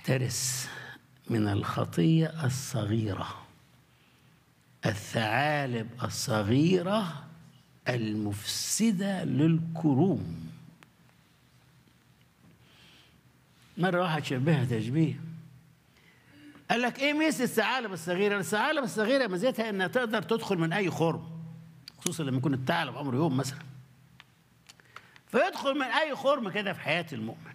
احترس من الخطيه الصغيره الثعالب الصغيره المفسده للكروم مره واحد شبهها تشبيه قال لك ايه ميزه الثعالب الصغيره؟ الثعالب الصغيره ميزتها انها تقدر تدخل من اي خرم خصوصا لما يكون الثعلب عمره يوم مثلا فيدخل من اي خرم كده في حياه المؤمن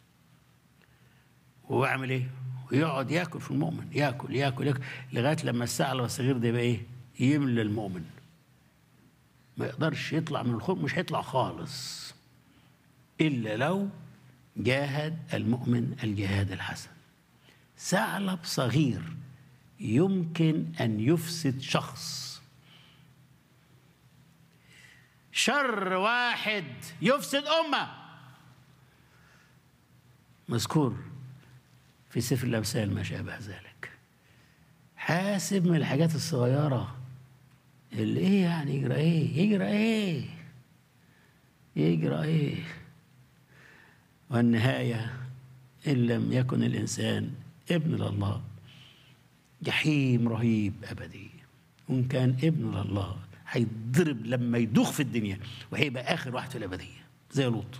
ويعمل ايه؟ ويقعد ياكل في المؤمن ياكل ياكل ياكل لغايه لما الثعلب الصغير ده يبقى ايه؟ يملى المؤمن ما يقدرش يطلع من الخرم مش هيطلع خالص الا لو جاهد المؤمن الجهاد الحسن ثعلب صغير يمكن ان يفسد شخص شر واحد يفسد امه مذكور في سفر الامثال ما شابه ذلك حاسب من الحاجات الصغيره اللي ايه يعني يجرى ايه يجرى ايه يجرى ايه والنهايه ان لم يكن الانسان ابن لله جحيم رهيب ابدي وان كان ابن لله هيتضرب لما يدوخ في الدنيا وهيبقى اخر واحد في الابديه زي لوط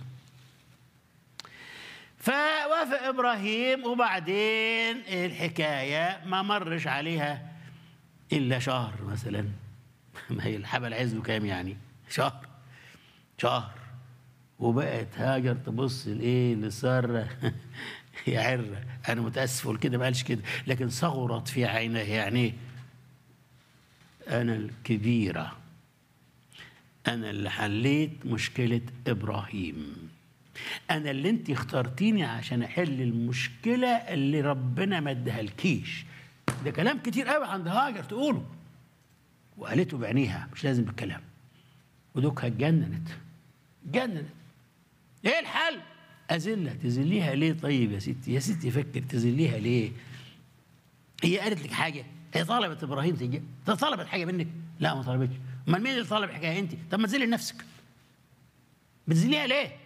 فوافق ابراهيم وبعدين الحكايه ما مرش عليها الا شهر مثلا ما هي الحبل عزه كام يعني شهر شهر وبقت هاجر تبص لايه لساره يا عره انا متاسف اقول كده ما قالش كده لكن صغرت في عينيه يعني انا الكبيره انا اللي حليت مشكله ابراهيم انا اللي انت اخترتيني عشان احل المشكله اللي ربنا ما ادهالكيش ده كلام كتير قوي عند هاجر تقوله وقالته بعينيها مش لازم بالكلام ودوكها اتجننت اتجننت ايه الحل أذلة تذليها ليه طيب يا ستي يا ستي فكر تذليها ليه هي قالت لك حاجة هي طلبت إبراهيم تيجي طلبت حاجة منك لا ما طلبتش امال مين اللي طلب الحكاية أنت طب ما تذلي نفسك بتذليها ليه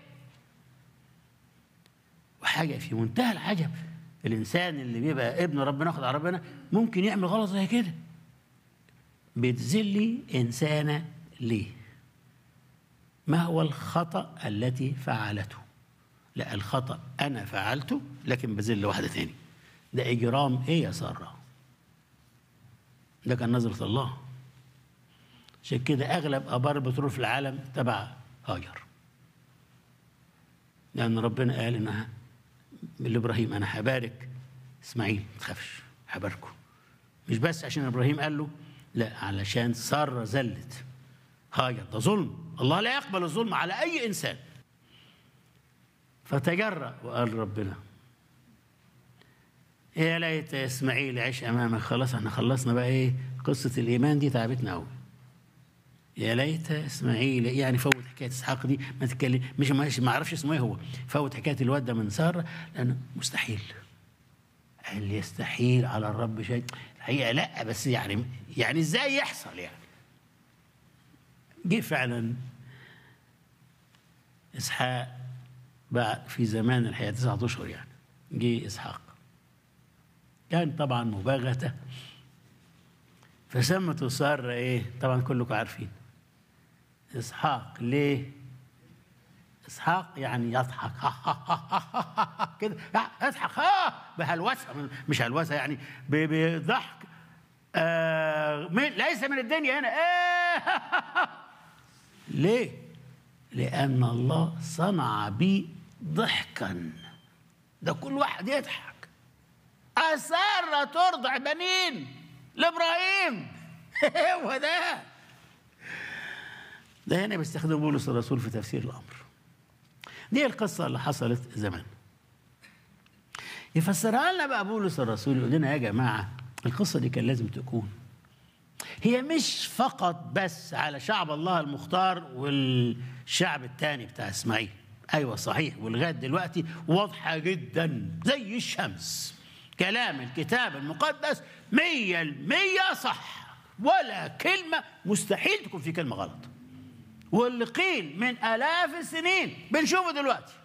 وحاجة في منتهى العجب الإنسان اللي بيبقى ابن ربنا ياخد على ربنا ممكن يعمل غلط زي كده بتذلي إنسانة ليه ما هو الخطأ التي فعلته لا الخطأ أنا فعلته لكن بذل واحدة تاني ده إجرام إيه يا سارة ده كان نظرة الله عشان كده أغلب آبار البترول في العالم تبع هاجر لأن ربنا قال إنها لإبراهيم أنا هبارك إسماعيل ما تخافش هباركه مش بس عشان إبراهيم قال له لا علشان سارة زلت هاجر ده ظلم الله لا يقبل الظلم على أي إنسان فتجرأ وقال ربنا يا ليت اسماعيل يعيش امامك خلاص احنا خلصنا بقى ايه قصه الايمان دي تعبتنا قوي يا ليت اسماعيل يعني فوت حكايه اسحاق دي ما تتكلم مش مش ما اعرفش اسمه ايه هو فوت حكايه الواد ده من ساره لانه مستحيل هل يستحيل على الرب شيء الحقيقه لا بس يعني يعني ازاي يحصل يعني جه فعلا اسحاق بقى في زمان الحياة تسعة أشهر يعني جه إسحاق كان طبعا مباغتة فسمته سارة إيه طبعا كلكم عارفين إسحاق ليه إسحاق يعني يضحك كده يضحك ها بهلوسة مش هلوسة يعني بضحك آه ليس من الدنيا هنا إيه ليه؟ لأن الله صنع بي ضحكا ده كل واحد يضحك أسارة ترضع بنين لإبراهيم هو ده ده هنا بيستخدم بولس الرسول في تفسير الأمر دي القصة اللي حصلت زمان يفسرها لنا بقى بولس الرسول يقول لنا يا جماعة القصة دي كان لازم تكون هي مش فقط بس على شعب الله المختار والشعب الثاني بتاع اسماعيل ايوه صحيح ولغايه دلوقتي واضحه جدا زي الشمس كلام الكتاب المقدس مية المية صح ولا كلمة مستحيل تكون في كلمة غلط واللي قيل من آلاف السنين بنشوفه دلوقتي